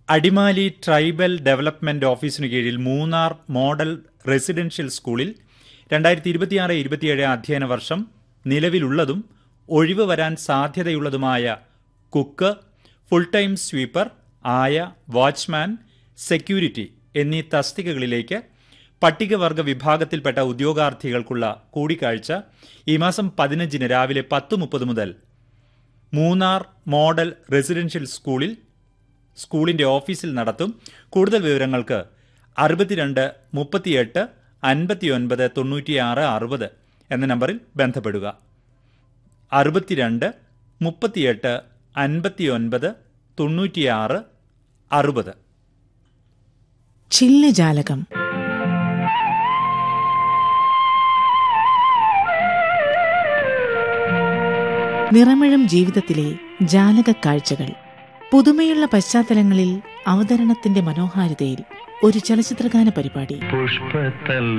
Adimali tribal development ഓഫീസിനു കീഴിൽ Munnar model residential സ്കൂളിൽ രണ്ടായിരത്തി ഇരുപത്തിയാറ് ഇരുപത്തിയേഴ് അധ്യയന വർഷം നിലവിലുള്ളതും ഒഴിവ് വരാൻ സാധ്യതയുള്ളതുമായ കുക്ക് ഫുൾ ടൈം സ്വീപ്പർ ആയ വാച്ച്മാൻ സെക്യൂരിറ്റി എന്നീ തസ്തികകളിലേക്ക് പട്ടികവർഗ വിഭാഗത്തിൽപ്പെട്ട ഉദ്യോഗാർത്ഥികൾക്കുള്ള കൂടിക്കാഴ്ച ഈ മാസം പതിനഞ്ചിന് രാവിലെ പത്ത് മുപ്പത് മുതൽ മൂന്നാർ മോഡൽ റെസിഡൻഷ്യൽ സ്കൂളിൽ സ്കൂളിന്റെ ഓഫീസിൽ നടത്തും കൂടുതൽ വിവരങ്ങൾക്ക് അറുപത്തിരണ്ട് മുപ്പത്തിയെട്ട് അൻപത്തിയൊൻപത് തൊണ്ണൂറ്റിയാറ് അറുപത് എന്ന നമ്പറിൽ ബന്ധപ്പെടുക അറുപത്തിരണ്ട് മുപ്പത്തിയെട്ട് അൻപത്തിയൊൻപത് തൊണ്ണൂറ്റിയാറ് അറുപത് ചില്ലജാലകം നിറമിഴും ജീവിതത്തിലെ ജാലക കാഴ്ചകൾ പുതുമയുള്ള പശ്ചാത്തലങ്ങളിൽ അവതരണത്തിന്റെ മനോഹാരിതയിൽ ഒരു ചലച്ചിത്രഗാന പരിപാടി പുഷ്പത്തൽ